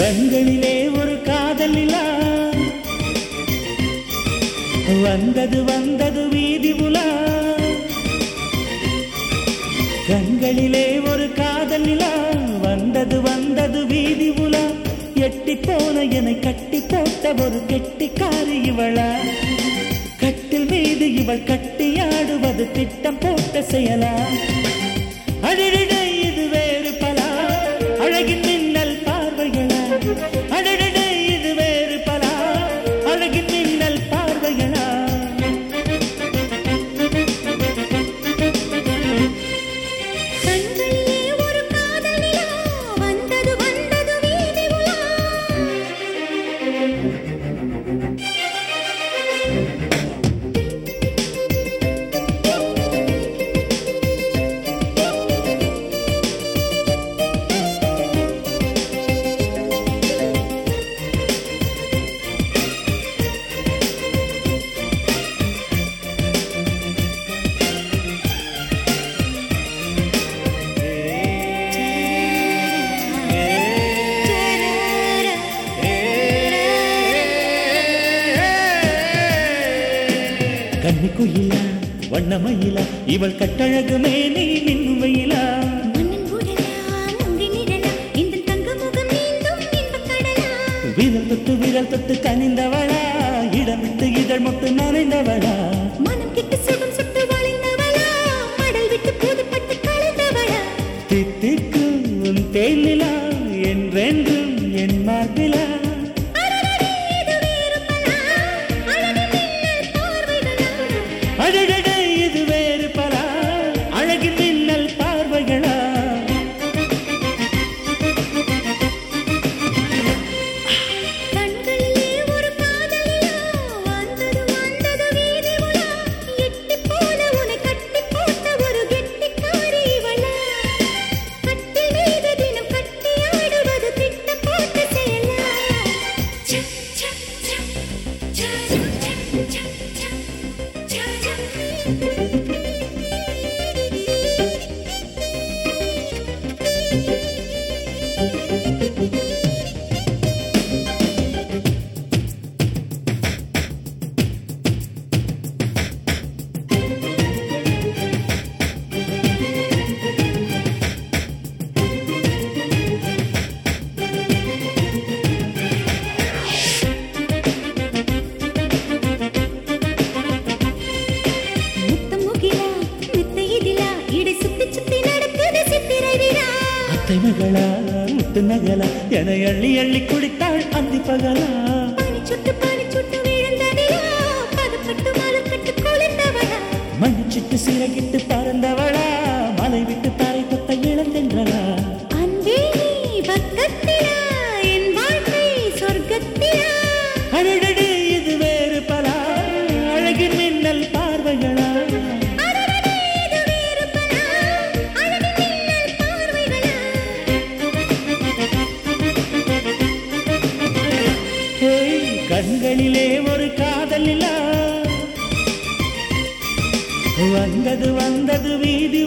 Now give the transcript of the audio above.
கண்களிலே ஒரு காதல் நிலா வந்தது வந்தது வீதி உலா கண்களிலே ஒரு காதல் நிலா வந்தது வந்தது வீதி உலா எட்டி போன என்னை கட்டி போட்ட ஒரு கெட்டிக்காரி இவளா கட்டில் மீது இவள் கட்டியாடுவது திட்டம் போட்ட செயலா அடடட இது வேறு பலா அழகின் மின்னல் பார்வைகளா அடடட இது வேறு பலா அழகின் மின்னல் பார்வைகளா கண்களிலே ஒரு காதல் நிலா வந்தது வந்தது வீதி உலா கன்னி குயிலா வண்ணமயிலா இவள் கட்டழகுமே நீ மின்னுமையிலா மண்ணின் உடலா முந்தி நிழலா இந்த தங்க முகம் நீந்தும் இன்பக் கடலா விரல் தொட்டு விரல் தொட்டு கனிந்தவளா இடம் விட்டு இதழ் மொட்டு நனைந்தவளா மனம் கிட்டு சுகம் சுட்டு வளைந்தவளா மடல் விட்டு புதுப்பட்டு கலந்தவளா தித்திக்கும் உன் தேனிலா என்றென்றும் என் மார்பிலா அடடடே இது வேறு பலா அழகு மின்னல் பார்வைகளா அழகட இது வேறு பலா அழகின் மின்னல் பார்வைகளா கண்களிலே ஒரு காதல் நிலா வந்தது வந்தது வீதி உலா எட்டி போல உன்னை கட்டி போட்ட ஒரு கெட்டிக்காரி இவளா கட்டில் மீது தினம் கட்டி ஆடுவது திட்ட போட்ட செயலா ச, ச, ச, ச, ச, ச, ச, ச, ச. முத்தம் முகிலா வித்தை இதிலா இடை சுத்தி சுத்தி நடக்குது சித்திரை விழா அத்தை மகளா முத்து நகலா என அள்ளி அள்ளி குடித்தாள் அந்தி பகலா பனி சுட்டு பனி சுட்டு விழுந்ததிலா பதப்பட்டு மலப்பட்டு குளிர்ந்தவளா மன்னிச்சிட்டு சிறகிட்டு பறந்தவளா மலை விட்டு தரை கொத்த இழந்தென்றளா அன்பே நீ பக்கத்திலா என் வாழ்க்கை சொர்க்கத்திலா அழகடு இது வேறு பலா அழகின் மின்னல் பார்வைகளா அடடடே இது வேறு பலா அழகு மின்னல் பார்வைகளா ஏய், கண்களிலே ஒரு காதல் நிலா வந்தது வந்தது வீதி